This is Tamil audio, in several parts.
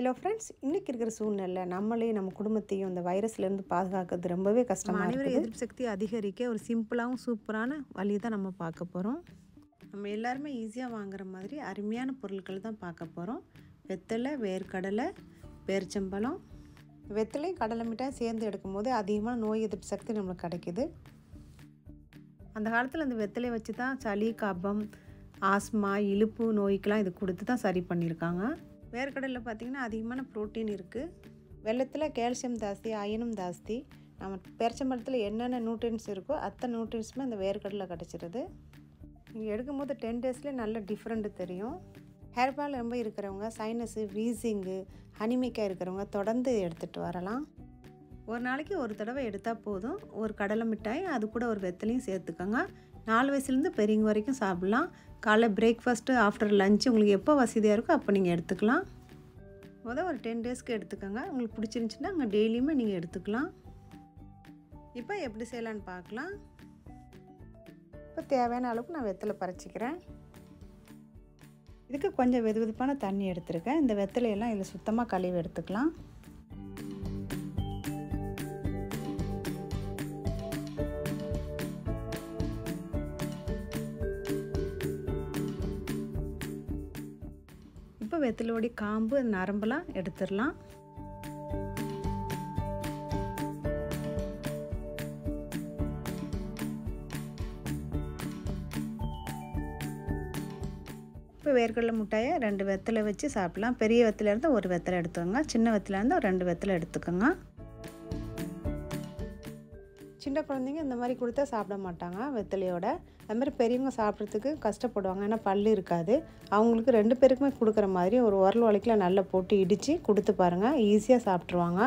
ஹலோ ஃப்ரெண்ட்ஸ் இன்றைக்கி இருக்கிற சூழ்நிலை நம்மளையும் நம்ம குடும்பத்தையும் இந்த வைரஸ்லேருந்து பாதுகாக்கிறது ரொம்பவே கஷ்டமாக அனைவரும் இருக்குது எதிர்ப்பு சக்தி அதிகரிக்க ஒரு சிம்பிளாகவும் சூப்பரான வழி தான் நம்ம பார்க்க போகிறோம் நம்ம எல்லாருமே ஈஸியாக வாங்குற மாதிரி அருமையான பொருட்கள் தான் பார்க்க போகிறோம் வெத்தலை வேர்க்கடலை பேரிச்சம்பழம் வெத்தலையும் கடலை மிட்டாய் சேர்ந்து எடுக்கும்போது அதிகமான நோய் எதிர்ப்பு சக்தி நம்மளுக்கு கிடைக்குது அந்த காலத்தில் அந்த வெத்தலையை வச்சு தான் சளி கபம் ஆஸ்மா இழுப்பு நோய்க்கெலாம் இது கொடுத்து தான் சரி பண்ணியிருக்காங்க வேர்க்கடலில் பார்த்திங்கன்னா அதிகமான புரோட்டீன் இருக்குது வெள்ளத்தில் கால்சியம் ஜாஸ்தி அயனும் ஜாஸ்தி நம்ம பேரிச்சம்பழத்தில் என்னென்ன நியூட்ரியன்ஸ் இருக்கோ அத்தனை நியூட்ரியன்ஸுமே அந்த வேர்க்கடலில் கிடச்சிருது நீங்கள் எடுக்கும்போது டென் டேஸ்லேயே நல்ல டிஃப்ரெண்ட்டு தெரியும் ஹேர் ஃபால் ரொம்ப இருக்கிறவங்க சைனஸு வீசிங்கு அனிமிக்காக இருக்கிறவங்க தொடர்ந்து எடுத்துகிட்டு வரலாம் ஒரு நாளைக்கு ஒரு தடவை எடுத்தால் போதும் ஒரு கடலை மிட்டாய் அது கூட ஒரு வெத்தலையும் சேர்த்துக்கோங்க நாலு வயசுலேருந்து பெரியவங்க வரைக்கும் சாப்பிட்லாம் காலைல பிரேக்ஃபாஸ்ட்டு ஆஃப்டர் லஞ்ச் உங்களுக்கு எப்போ வசதியாக இருக்கோ அப்போ நீங்கள் எடுத்துக்கலாம் முதல் ஒரு டென் டேஸ்க்கு எடுத்துக்கோங்க உங்களுக்கு பிடிச்சிருந்துச்சின்னா அங்கே டெய்லியுமே நீங்கள் எடுத்துக்கலாம் இப்போ எப்படி செய்யலான்னு பார்க்கலாம் இப்போ தேவையான அளவுக்கு நான் வெத்தலை பறிச்சிக்கிறேன் இதுக்கு கொஞ்சம் வெது வெதுப்பான தண்ணி எடுத்திருக்கேன் இந்த வெத்தலையெல்லாம் இதில் சுத்தமாக கழுவி எடுத்துக்கலாம் இப்போ வெத்தலையோடி காம்பு நரம்பெல்லாம் எடுத்துடலாம் இப்போ வேர்க்கடலை முட்டாயை ரெண்டு வெத்தலை வச்சு சாப்பிட்லாம் பெரிய வெத்தலை இருந்தால் ஒரு வெத்தலை எடுத்துக்கோங்க சின்ன வெத்தலை இருந்தால் ரெண்டு வெத்தலை எடுத்துக்கோங்க சின்ன குழந்தைங்க இந்த மாதிரி கொடுத்தா சாப்பிட மாட்டாங்க வெத்தலையோட அது மாதிரி பெரியவங்க சாப்பிட்றதுக்கு கஷ்டப்படுவாங்க ஏன்னா பல் இருக்காது அவங்களுக்கு ரெண்டு பேருக்குமே கொடுக்குற மாதிரி ஒரு உரல் உலைக்கில் நல்லா போட்டு இடித்து கொடுத்து பாருங்கள் ஈஸியாக சாப்பிட்ருவாங்க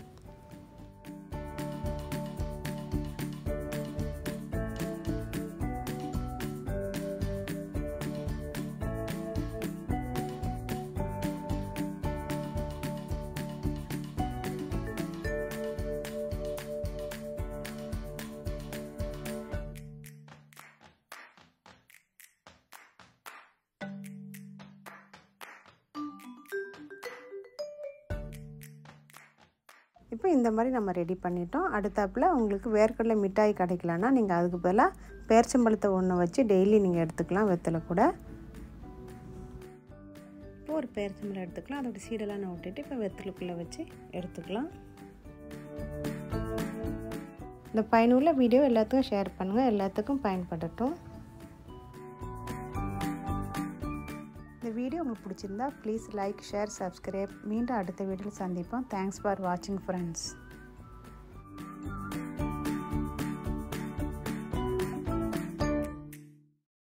இப்போ இந்த மாதிரி நம்ம ரெடி பண்ணிட்டோம் அடுத்தாப்பில் உங்களுக்கு வேர்க்கடலை மிட்டாய் கிடைக்கலன்னா நீங்கள் அதுக்கு பதிலாக பேரிச்சம்பழத்தை ஒன்று வச்சு டெய்லி நீங்கள் எடுத்துக்கலாம் வெத்தலை கூட இப்போ ஒரு பேரிச்சம்பழம் எடுத்துக்கலாம் அதோட சீடெல்லாம் நான் விட்டுட்டு இப்போ வெத்தலைக்குள்ளே வச்சு எடுத்துக்கலாம் இந்த பயனுள்ள வீடியோ எல்லாத்துக்கும் ஷேர் பண்ணுங்கள் எல்லாத்துக்கும் பயன்படட்டும் இந்த வீடியோ உங்களுக்கு பிடிச்சிருந்தா ப்ளீஸ் லைக் ஷேர் சப்ஸ்கிரைப் மீண்டும் அடுத்த வீடியோவில் சந்திப்போம் தேங்க்ஸ் ஃபார் வாட்சிங் ஃப்ரெண்ட்ஸ்